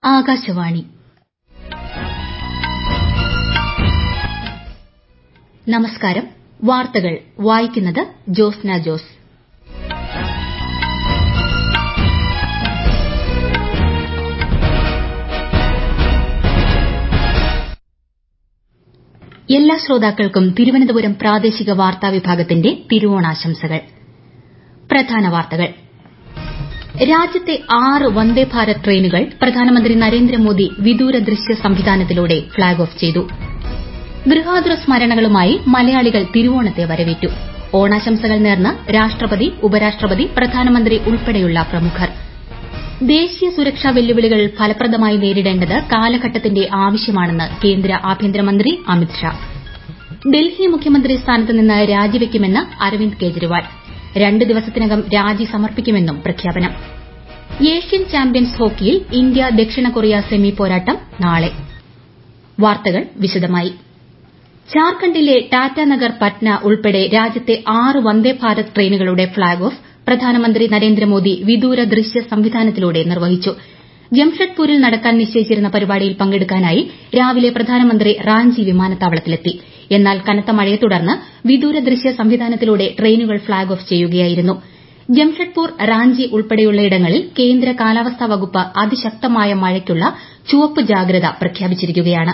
ആകാശവാണി നമസ്കാരം വാർത്തകൾ വായിക്കുന്നത് ജോസ്ന ജോസ് എല്ലാ ശ്രോതാക്കൾക്കും തിരുവനന്തപുരം പ്രാദേശിക വാർത്താ വിഭാഗത്തിന്റെ തിരുവോണാശംസകൾ പ്രധാന വാർത്തകൾ രാജ്യത്തെ ആറ് വന്ദേ ഭാരത് ട്രെയിനുകൾ പ്രധാനമന്ത്രി നരേന്ദ്രമോദി വിദൂര ദൃശ്യ സംവിധാനത്തിലൂടെ ഫ്ളാഗ് ഓഫ് ചെയ്തു ഗൃഹാതുര സ്മരണകളുമായി മലയാളികൾ തിരുവോണത്തെ വരവേറ്റു ഓണാശംസകൾ നേർന്ന് രാഷ്ട്രപതി ഉപരാഷ്ട്രപതി പ്രധാനമന്ത്രി ഉൾപ്പെടെയുള്ള പ്രമുഖർ ദേശീയ സുരക്ഷാ വെല്ലുവിളികൾ ഫലപ്രദമായി നേരിടേണ്ടത് കാലഘട്ടത്തിന്റെ ആവശ്യമാണെന്ന് കേന്ദ്ര ആഭ്യന്തരമന്ത്രി അമിത് ഷാ ഡൽഹി മുഖ്യമന്ത്രി സ്ഥാനത്ത് നിന്ന് രാജിവെക്കുമെന്ന് അരവിന്ദ് കെജ്രിവാൾ രണ്ട് ദിവസത്തിനകം രാജി സമർപ്പിക്കുമെന്നും പ്രഖ്യാപനം ഏഷ്യൻ ചാമ്പ്യൻസ് ഹോക്കിയിൽ ഇന്ത്യ ദക്ഷിണ കൊറിയ സെമി പോരാട്ടം നാളെ വാർത്തകൾ വിശദമായി ജാർഖണ്ഡിലെ ടാറ്റാനഗർ പറ്റ്ന ഉൾപ്പെടെ രാജ്യത്തെ ആറ് വന്ദേ ഭാരത് ട്രെയിനുകളുടെ ഫ്ളാഗ് ഓഫ് പ്രധാനമന്ത്രി നരേന്ദ്രമോദി വിദൂര ദൃശ്യ സംവിധാനത്തിലൂടെ നിർവഹിച്ചു ജംഷഡ്പൂരിൽ നടക്കാൻ നിശ്ചയിച്ചിരുന്ന പരിപാടിയിൽ പങ്കെടുക്കാനായി രാവിലെ പ്രധാനമന്ത്രി റാഞ്ചി വിമാനത്താവളത്തിലെത്തി എന്നാൽ കനത്ത മഴയെ തുടർന്ന് വിദൂര ദൃശ്യ സംവിധാനത്തിലൂടെ ട്രെയിനുകൾ ഫ്ളാഗ് ഓഫ് ചെയ്യുകയായിരുന്നു ജംഷഡ്പൂർ റാഞ്ചി ഉൾപ്പെടെയുള്ളയിടങ്ങളിൽ കേന്ദ്ര കാലാവസ്ഥാ വകുപ്പ് അതിശക്തമായ മഴയ്ക്കുള്ള ചുവപ്പ് ജാഗ്രത പ്രഖ്യാപിച്ചിരിക്കുകയാണ്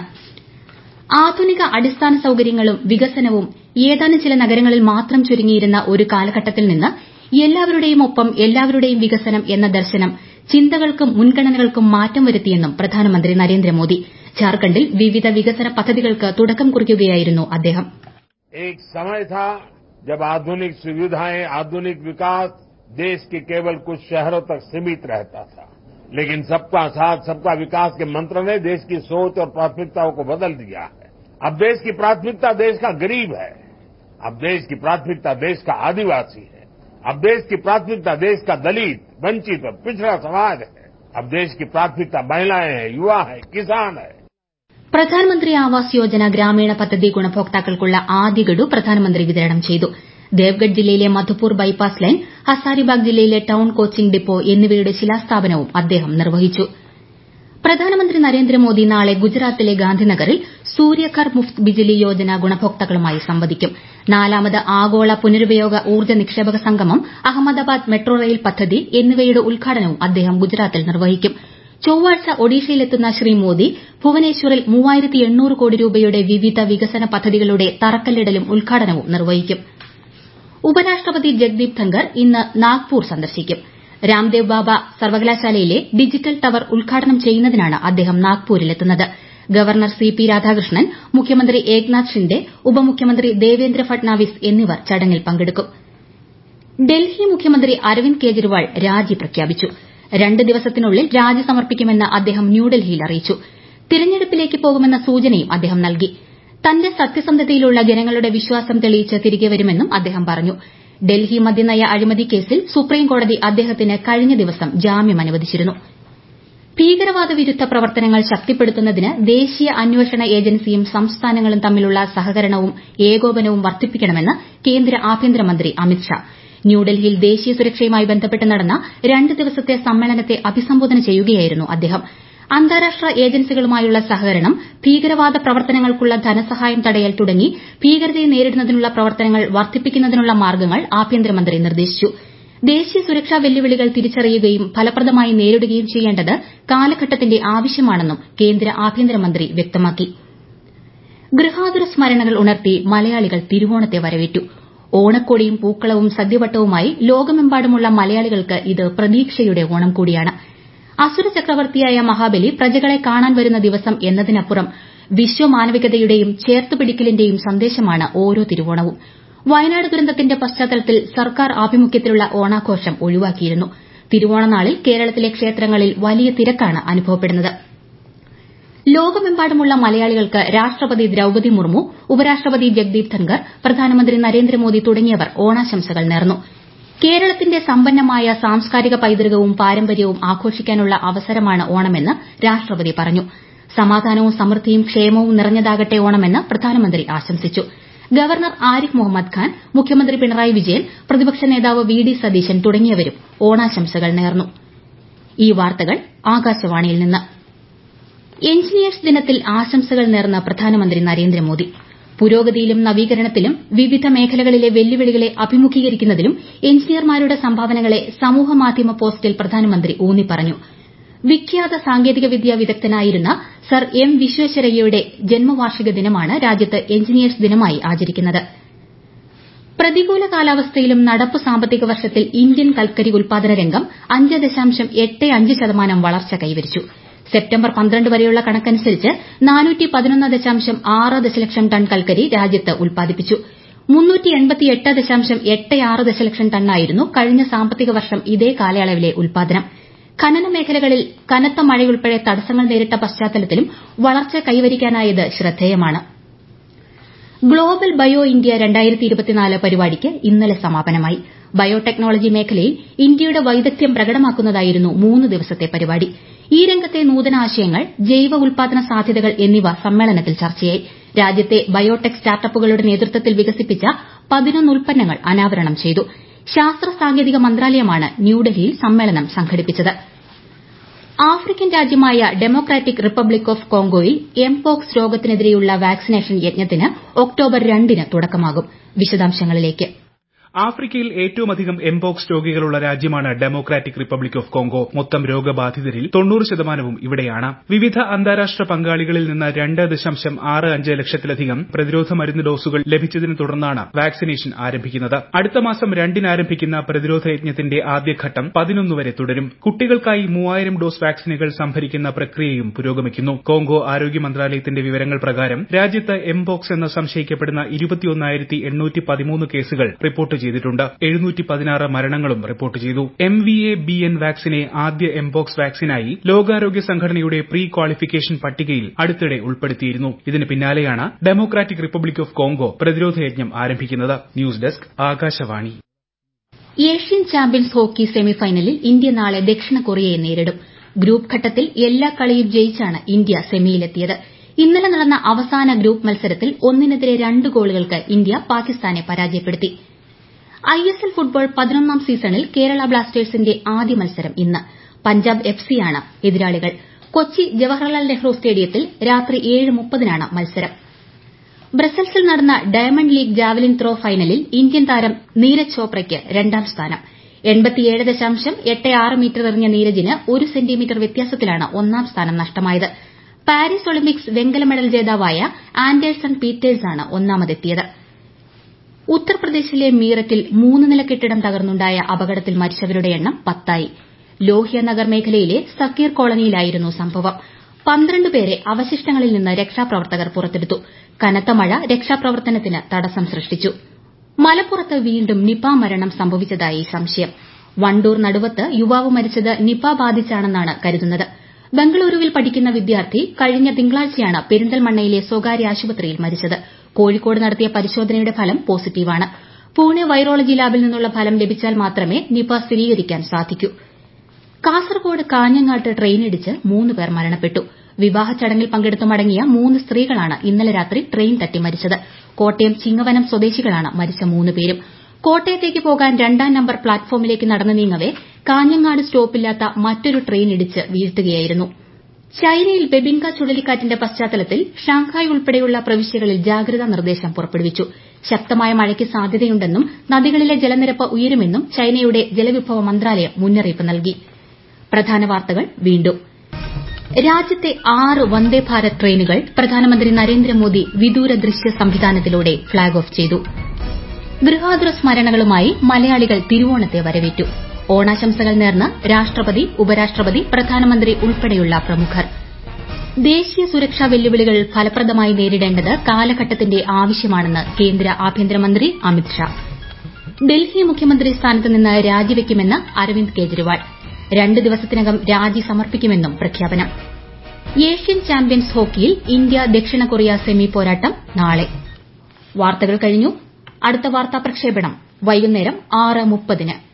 ആധുനിക അടിസ്ഥാന സൌകര്യങ്ങളും വികസനവും ഏതാനും ചില നഗരങ്ങളിൽ മാത്രം ചുരുങ്ങിയിരുന്ന ഒരു കാലഘട്ടത്തിൽ നിന്ന് എല്ലാവരുടെയും ഒപ്പം എല്ലാവരുടെയും വികസനം എന്ന ദർശനം ചിന്തകൾക്കും മുൻഗണനകൾക്കും മാറ്റം വരുത്തിയെന്നും പ്രധാനമന്ത്രി നരേന്ദ്രമോദി ജാർഖണ്ഡിൽ വിവിധ വികസന പദ്ധതികൾക്ക് തുടക്കം കുറിക്കുകയായിരുന്നു അദ്ദേഹം एक समय था जब आधुनिक सुविधाएं आधुनिक विकास देश के केवल कुछ शहरों तक सीमित रहता था लेकिन सबका साथ सबका विकास के मंत्र ने देश की सोच और प्राथमिकताओं को बदल दिया है अब देश की प्राथमिकता देश का गरीब है अब देश की प्राथमिकता देश का आदिवासी है अब देश की प्राथमिकता देश का दलित वंचित और पिछड़ा समाज है अब देश की प्राथमिकता महिलाएं हैं युवा है किसान है പ്രധാനമന്ത്രി ആവാസ് യോജന ഗ്രാമീണ പദ്ധതി ഗുണഭോക്താക്കൾക്കുള്ള ആദ്യ ഗഡു പ്രധാനമന്ത്രി വിതരണം ചെയ്തു ദേവ്ഗഡ് ജില്ലയിലെ മധുപൂർ ബൈപ്പാസ് ലൈൻ ഹസാരിബാഗ് ജില്ലയിലെ ടൌൺ കോച്ചിംഗ് ഡിപ്പോ എന്നിവയുടെ ശിലാസ്ഥാപനവും അദ്ദേഹം നിർവഹിച്ചു പ്രധാനമന്ത്രി നരേന്ദ്രമോദി നാളെ ഗുജറാത്തിലെ ഗാന്ധിനഗറിൽ സൂര്യഘർ മുഫ്ത് ബിജിലി യോജന ഗുണഭോക്താക്കളുമായി സംവദിക്കും നാലാമത് ആഗോള പുനരുപയോഗ ഊർജ്ജ നിക്ഷേപക സംഗമം അഹമ്മദാബാദ് മെട്രോ റെയിൽ പദ്ധതി എന്നിവയുടെ ഉദ്ഘാടനവും അദ്ദേഹം ഗുജറാത്തിൽ നിർവഹിക്കും ചൊവ്വാഴ്ച ഒഡീഷയിലെത്തുന്ന ശ്രീ മോദി ഭുവനേശ്വറിൽ കോടി രൂപയുടെ വിവിധ വികസന പദ്ധതികളുടെ തറക്കല്ലിടലും ഉദ്ഘാടനവും നിർവഹിക്കും ഉപരാഷ്ട്രപതി ജഗ്ദീപ് ധങ്കർ ഇന്ന് നാഗ്പൂർ സന്ദർശിക്കും രാംദേവ് ബാബ സർവകലാശാലയിലെ ഡിജിറ്റൽ ടവർ ഉദ്ഘാടനം ചെയ്യുന്നതിനാണ് അദ്ദേഹം നാഗ്പൂരിലെത്തുന്നത് ഗവർണർ സി പി രാധാകൃഷ്ണൻ മുഖ്യമന്ത്രി ഏക്നാഥ് ഷിൻഡെ ഉപമുഖ്യമന്ത്രി ദേവേന്ദ്ര ഫട്നാവിസ് എന്നിവർ ചടങ്ങിൽ പങ്കെടുക്കും ഡൽഹി മുഖ്യമന്ത്രി അരവിന്ദ് കെജ്രിവാൾ രാജി പ്രഖ്യാപിച്ചു രണ്ട് ദിവസത്തിനുള്ളിൽ രാജി സമർപ്പിക്കുമെന്ന് അദ്ദേഹം ന്യൂഡൽഹിയിൽ അറിയിച്ചു തിരഞ്ഞെടുപ്പിലേക്ക് പോകുമെന്ന സൂചനയും അദ്ദേഹം നൽകി തന്റെ സത്യസന്ധതയിലുള്ള ജനങ്ങളുടെ വിശ്വാസം തെളിയിച്ച് തിരികെ വരുമെന്നും അദ്ദേഹം പറഞ്ഞു ഡൽഹി മദ്യനയ അഴിമതി കേസിൽ സുപ്രീംകോടതി അദ്ദേഹത്തിന് കഴിഞ്ഞ ദിവസം ജാമ്യം അനുവദിച്ചിരുന്നു ഭീകരവാദ വിരുദ്ധ പ്രവർത്തനങ്ങൾ ശക്തിപ്പെടുത്തുന്നതിന് ദേശീയ അന്വേഷണ ഏജൻസിയും സംസ്ഥാനങ്ങളും തമ്മിലുള്ള സഹകരണവും ഏകോപനവും വർദ്ധിപ്പിക്കണമെന്ന് കേന്ദ്ര ആഭ്യന്തരമന്ത്രി അമിത് ഷാ ന്യൂഡൽഹിയിൽ ദേശീയ സുരക്ഷയുമായി ബന്ധപ്പെട്ട് നടന്ന രണ്ട് ദിവസത്തെ സമ്മേളനത്തെ അഭിസംബോധന ചെയ്യുകയായിരുന്നു അദ്ദേഹം അന്താരാഷ്ട്ര ഏജൻസികളുമായുള്ള സഹകരണം ഭീകരവാദ പ്രവർത്തനങ്ങൾക്കുള്ള ധനസഹായം തടയൽ തുടങ്ങി ഭീകരതയെ നേരിടുന്നതിനുള്ള പ്രവർത്തനങ്ങൾ വർദ്ധിപ്പിക്കുന്നതിനുള്ള മാർഗ്ഗങ്ങൾ ആഭ്യന്തരമന്ത്രി നിർദ്ദേശിച്ചു ദേശീയ സുരക്ഷാ വെല്ലുവിളികൾ തിരിച്ചറിയുകയും ഫലപ്രദമായി നേരിടുകയും ചെയ്യേണ്ടത് കാലഘട്ടത്തിന്റെ ആവശ്യമാണെന്നും കേന്ദ്ര ആഭ്യന്തരമന്ത്രി വ്യക്തമാക്കി ഗൃഹാതുര സ്മരണകൾ ഉണർത്തി മലയാളികൾ തിരുവോണത്തെ വരവേറ്റു ഓണക്കോടിയും പൂക്കളവും സദ്യവട്ടവുമായി ലോകമെമ്പാടുമുള്ള മലയാളികൾക്ക് ഇത് പ്രതീക്ഷയുടെ ഓണം കൂടിയാണ് അസുര ചക്രവർത്തിയായ മഹാബലി പ്രജകളെ കാണാൻ വരുന്ന ദിവസം എന്നതിനപ്പുറം വിശ്വമാനവികതയുടെയും ചേർത്തുപിടിക്കലിന്റെയും സന്ദേശമാണ് ഓരോ തിരുവോണവും വയനാട് ദുരന്തത്തിന്റെ പശ്ചാത്തലത്തിൽ സർക്കാർ ആഭിമുഖ്യത്തിലുള്ള ഓണാഘോഷം ഒഴിവാക്കിയിരുന്നു തിരുവോണനാളിൽ കേരളത്തിലെ ക്ഷേത്രങ്ങളിൽ വലിയ തിരക്കാണ് അനുഭവപ്പെടുന്നത് ലോകമെമ്പാടുമുള്ള മലയാളികൾക്ക് രാഷ്ട്രപതി ദ്രൌപതി മുർമു ഉപരാഷ്ട്രപതി ജഗ്ദീപ് ധൻകർ പ്രധാനമന്ത്രി നരേന്ദ്രമോദി തുടങ്ങിയവർ ഓണാശംസകൾ നേർന്നു കേരളത്തിന്റെ സമ്പന്നമായ സാംസ്കാരിക പൈതൃകവും പാരമ്പര്യവും ആഘോഷിക്കാനുള്ള അവസരമാണ് ഓണമെന്ന് രാഷ്ട്രപതി പറഞ്ഞു സമാധാനവും സമൃദ്ധിയും ക്ഷേമവും നിറഞ്ഞതാകട്ടെ ഓണമെന്ന് പ്രധാനമന്ത്രി ആശംസിച്ചു ഗവർണർ ആരിഫ് മുഹമ്മദ് ഖാൻ മുഖ്യമന്ത്രി പിണറായി വിജയൻ പ്രതിപക്ഷ നേതാവ് വി ഡി സതീശൻ തുടങ്ങിയവരും ഓണാശംസകൾ നേർന്നു ഈ വാർത്തകൾ ആകാശവാണിയിൽ നിന്ന് എഞ്ചിനീയേഴ്സ് ദിനത്തിൽ ആശംസകൾ നേർന്ന പ്രധാനമന്ത്രി നരേന്ദ്രമോദി പുരോഗതിയിലും നവീകരണത്തിലും വിവിധ മേഖലകളിലെ വെല്ലുവിളികളെ അഭിമുഖീകരിക്കുന്നതിലും എഞ്ചിനീയർമാരുടെ സംഭാവനകളെ സമൂഹമാധ്യമ പോസ്റ്റിൽ പ്രധാനമന്ത്രി ഊന്നിപ്പറഞ്ഞു വിഖ്യാത സാങ്കേതികവിദ്യാ വിദഗ്ധനായിരുന്ന സർ എം വിശ്വേശ്വരയ്യയുടെ ജന്മവാർഷിക ദിനമാണ് രാജ്യത്ത് എഞ്ചിനീയേഴ്സ് ദിനമായി ആചരിക്കുന്നത് പ്രതികൂല കാലാവസ്ഥയിലും നടപ്പു സാമ്പത്തിക വർഷത്തിൽ ഇന്ത്യൻ കൽക്കരി ഉൽപാദന രംഗം അഞ്ച് ദശാംശം എട്ട് അഞ്ച് ശതമാനം വളർച്ച കൈവരിച്ചു സെപ്റ്റംബർ പന്ത്രണ്ട് വരെയുള്ള കണക്കനുസരിച്ച് നാനൂറ്റി പതിനൊന്ന് ദശാംശം ആറ് ദശലക്ഷം ടൺ കൽക്കരി രാജ്യത്ത് ഉൽപ്പാദിപ്പിച്ചു മുന്നൂറ്റി എൺപത്തിയെട്ട് ദശാംശം എട്ട് ആറ് ദശലക്ഷം ടണ്ണായിരുന്നു കഴിഞ്ഞ സാമ്പത്തിക വർഷം ഇതേ കാലയളവിലെ ഉൽപ്പാദനം ഖനന മേഖലകളിൽ കനത്ത മഴയുൾപ്പെടെ തടസ്സങ്ങൾ നേരിട്ട പശ്ചാത്തലത്തിലും വളർച്ച കൈവരിക്കാനായത് ശ്രദ്ധേയമാണ് ഗ്ലോബൽ ബയോ ഇന്ത്യ പരിപാടിക്ക് ഇന്നലെ സമാപനമായി ബയോടെക്നോളജി മേഖലയിൽ ഇന്ത്യയുടെ വൈദഗ്ധ്യം പ്രകടമാക്കുന്നതായിരുന്നു മൂന്ന് ദിവസത്തെ പരിപാടി ഈ രംഗത്തെ നൂതനാശയങ്ങൾ ജൈവ ഉൽപാദന സാധ്യതകൾ എന്നിവ സമ്മേളനത്തിൽ ചർച്ചയായി രാജ്യത്തെ ബയോടെക് സ്റ്റാർട്ടപ്പുകളുടെ നേതൃത്വത്തിൽ വികസിപ്പിച്ച പതിനൊന്ന് ഉൽപ്പന്നങ്ങൾ അനാവരണം ചെയ്തു ശാസ്ത്ര സാങ്കേതിക മന്ത്രാലയമാണ് ന്യൂഡൽഹിയിൽ സമ്മേളനം സംഘടിപ്പിച്ചത് ആഫ്രിക്കൻ രാജ്യമായ ഡെമോക്രാറ്റിക് റിപ്പബ്ലിക് ഓഫ് കോങ്കോയിൽ എംപോക്സ് രോഗത്തിനെതിരെയുള്ള വാക്സിനേഷൻ യജ്ഞത്തിന് ഒക്ടോബർ രണ്ടിന് തുടക്കമാകും വിശദാംശങ്ങളിലേക്ക് ആഫ്രിക്കയിൽ ഏറ്റവുമധികം എംപോക്സ് രോഗികളുള്ള രാജ്യമാണ് ഡെമോക്രാറ്റിക് റിപ്പബ്ലിക് ഓഫ് കോങ്കോ മൊത്തം രോഗബാധിതരിൽ തൊണ്ണൂറ് ശതമാനവും ഇവിടെയാണ് വിവിധ അന്താരാഷ്ട്ര പങ്കാളികളിൽ നിന്ന് രണ്ട് ദശാംശം ആറ് അഞ്ച് ലക്ഷത്തിലധികം പ്രതിരോധ മരുന്ന് ഡോസുകൾ ലഭിച്ചതിനെ തുടർന്നാണ് വാക്സിനേഷൻ ആരംഭിക്കുന്നത് അടുത്ത മാസം രണ്ടിന് ആരംഭിക്കുന്ന പ്രതിരോധ യജ്ഞത്തിന്റെ ആദ്യഘട്ടം പതിനൊന്ന് വരെ തുടരും കുട്ടികൾക്കായി മൂവായിരം ഡോസ് വാക്സിനുകൾ സംഭരിക്കുന്ന പ്രക്രിയയും പുരോഗമിക്കുന്നു കോങ്കോ ആരോഗ്യ മന്ത്രാലയത്തിന്റെ വിവരങ്ങൾ പ്രകാരം രാജ്യത്ത് എംപോക്സ് എന്ന് സംശയിക്കപ്പെടുന്ന ഇരുപത്തിയൊന്നായിരത്തി എണ്ണൂറ്റി പതിമൂന്ന് കേസുകൾ റിപ്പോർട്ട് ചെയ്തിട്ടുണ്ട് എഴുന്നൂറ്റി പതിനാറ് മരണങ്ങളും റിപ്പോർട്ട് ചെയ്തു M V A B N വാക്സിനെ ആദ്യ എംപോക്സ് വാക്സിനായി ലോകാരോഗ്യ സംഘടനയുടെ പ്രീ ക്വാളിഫിക്കേഷൻ പട്ടികയിൽ അടുത്തിടെ ഉൾപ്പെടുത്തിയിരുന്നു ഇതിന് പിന്നാലെയാണ് ഡെമോക്രാറ്റിക് റിപ്പബ്ലിക് ഓഫ് കോങ്കോ പ്രതിരോധ യജ്ഞം ആരംഭിക്കുന്നത് news desk Akashvani Asian champions hockey സെമിഫൈനലിൽ ഇന്ത്യ നാളെ ദക്ഷിണ കൊറിയയെ നേരിടും ഗ്രൂപ്പ് ഘട്ടത്തിൽ എല്ലാ കളിയും ജയിച്ചാണ് ഇന്ത്യ സെമിയിലെത്തിയത് ഇന്നലെ നടന്ന അവസാന ഗ്രൂപ്പ് മത്സരത്തിൽ ഒന്നിനെതിരെ രണ്ട് ഗോളുകൾക്ക് ഇന്ത്യ പാകിസ്ഥാനെ പരാജയപ്പെടുത്തി ഐഎസ്എൽ ഫുട്ബോൾ പതിനൊന്നാം സീസണിൽ കേരള ബ്ലാസ്റ്റേഴ്സിന്റെ ആദ്യ മത്സരം ഇന്ന് പഞ്ചാബ് എഫ് സിയാണ് എതിരാളികൾ കൊച്ചി ജവഹർലാൽ നെഹ്റു സ്റ്റേഡിയത്തിൽ രാത്രി ഏഴ് മുപ്പതിനാണ് മത്സരം ബ്രസൽസിൽ നടന്ന ഡയമണ്ട് ലീഗ് ജാവലിൻ ത്രോ ഫൈനലിൽ ഇന്ത്യൻ താരം നീരജ് ചോപ്രയ്ക്ക് രണ്ടാം സ്ഥാനം എൺപത്തിയേഴ് ദശാംശം എട്ട് ആറ് മീറ്റർ എറിഞ്ഞ നീരജിന് ഒരു സെന്റിമീറ്റർ വ്യത്യാസത്തിലാണ് ഒന്നാം സ്ഥാനം നഷ്ടമായത് പാരീസ് ഒളിമ്പിക്സ് വെങ്കല മെഡൽ ജേതാവായ ആൻഡേഴ്സൺ പീറ്റേഴ്സാണ് ഒന്നാമതെത്തിയത് ഉത്തർപ്രദേശിലെ മീററ്റിൽ മൂന്ന് നില കെട്ടിടം തകർന്നുണ്ടായ അപകടത്തിൽ മരിച്ചവരുടെ എണ്ണം പത്തായി ലോഹ്യ നഗർ മേഖലയിലെ സക്കീർ കോളനിയിലായിരുന്നു സംഭവം പന്ത്രണ്ട് പേരെ അവശിഷ്ടങ്ങളിൽ നിന്ന് രക്ഷാപ്രവർത്തകർ പുറത്തെടുത്തു കനത്ത മഴ രക്ഷാപ്രവർത്തനത്തിന് തടസ്സം സൃഷ്ടിച്ചു മലപ്പുറത്ത് വീണ്ടും നിപ മരണം സംഭവിച്ചതായി സംശയം വണ്ടൂർ നടുവത്ത് യുവാവ് മരിച്ചത് നിപ ബാധിച്ചാണെന്നാണ് കരുതുന്നത് ബംഗളൂരുവിൽ പഠിക്കുന്ന വിദ്യാർത്ഥി കഴിഞ്ഞ തിങ്കളാഴ്ചയാണ് പെരിന്തൽമണ്ണയിലെ സ്വകാര്യ ആശുപത്രിയിൽ മരിച്ചത് കോഴിക്കോട് നടത്തിയ പരിശോധനയുടെ ഫലം പോസിറ്റീവാണ് പൂനെ വൈറോളജി ലാബിൽ നിന്നുള്ള ഫലം ലഭിച്ചാൽ മാത്രമേ നിപ സ്ഥിരീകരിക്കാൻ സാധിക്കൂ കാസർകോട് കാഞ്ഞങ്ങാട്ട് ട്രെയിനിടിച്ച് മൂന്ന് പേർ മരണപ്പെട്ടു വിവാഹ ചടങ്ങിൽ പങ്കെടുത്ത് മടങ്ങിയ മൂന്ന് സ്ത്രീകളാണ് ഇന്നലെ രാത്രി ട്രെയിൻ തട്ടി മരിച്ചത് കോട്ടയം ചിങ്ങവനം സ്വദേശികളാണ് മരിച്ച മൂന്ന് പേരും കോട്ടയത്തേക്ക് പോകാൻ രണ്ടാം നമ്പർ പ്ലാറ്റ്ഫോമിലേക്ക് നടന്നു നീങ്ങവെ കാഞ്ഞങ്ങാട് സ്റ്റോപ്പില്ലാത്ത മറ്റൊരു ട്രെയിൻ ഇടിച്ച് വീഴ്ത്തുകയായിരുന്നു ചൈനയിൽ ബെബിൻക ചുഴലിക്കാറ്റിന്റെ പശ്ചാത്തലത്തിൽ ഷാങ്ഹായ് ഉൾപ്പെടെയുള്ള പ്രവിശ്യകളിൽ ജാഗ്രതാ നിർദ്ദേശം പുറപ്പെടുവിച്ചു ശക്തമായ മഴയ്ക്ക് സാധ്യതയുണ്ടെന്നും നദികളിലെ ജലനിരപ്പ് ഉയരുമെന്നും ചൈനയുടെ ജലവിഭവ മന്ത്രാലയം മുന്നറിയിപ്പ് നൽകി പ്രധാന വാർത്തകൾ വീണ്ടും രാജ്യത്തെ ആറ് വന്ദേ ഭാരത് ട്രെയിനുകൾ പ്രധാനമന്ത്രി നരേന്ദ്രമോദി വിദൂര ദൃശ്യ സംവിധാനത്തിലൂടെ ഫ്ളാഗ് ഓഫ് ചെയ്തു ഗൃഹാതുര സ്മരണകളുമായി മലയാളികൾ തിരുവോണത്തെ വരവേറ്റു ഓണാശംസകൾ നേർന്ന് രാഷ്ട്രപതി ഉപരാഷ്ട്രപതി പ്രധാനമന്ത്രി ഉൾപ്പെടെയുള്ള പ്രമുഖർ ദേശീയ സുരക്ഷാ വെല്ലുവിളികൾ ഫലപ്രദമായി നേരിടേണ്ടത് കാലഘട്ടത്തിന്റെ ആവശ്യമാണെന്ന് കേന്ദ്ര ആഭ്യന്തരമന്ത്രി അമിത്ഷാ ഡൽഹി മുഖ്യമന്ത്രി സ്ഥാനത്ത് നിന്ന് രാജിവെക്കുമെന്ന് അരവിന്ദ് കെജ്രിവാൾ രണ്ട് ദിവസത്തിനകം രാജി സമർപ്പിക്കുമെന്നും പ്രഖ്യാപനം ഏഷ്യൻ ചാമ്പ്യൻസ് ഹോക്കിയിൽ ഇന്ത്യ ദക്ഷിണ കൊറിയ സെമി പോരാട്ടം നാളെ വാർത്തകൾ കഴിഞ്ഞു അടുത്ത വാർത്താ പ്രക്ഷേപണം വൈകുന്നേരം ആറ് മുപ്പതിന്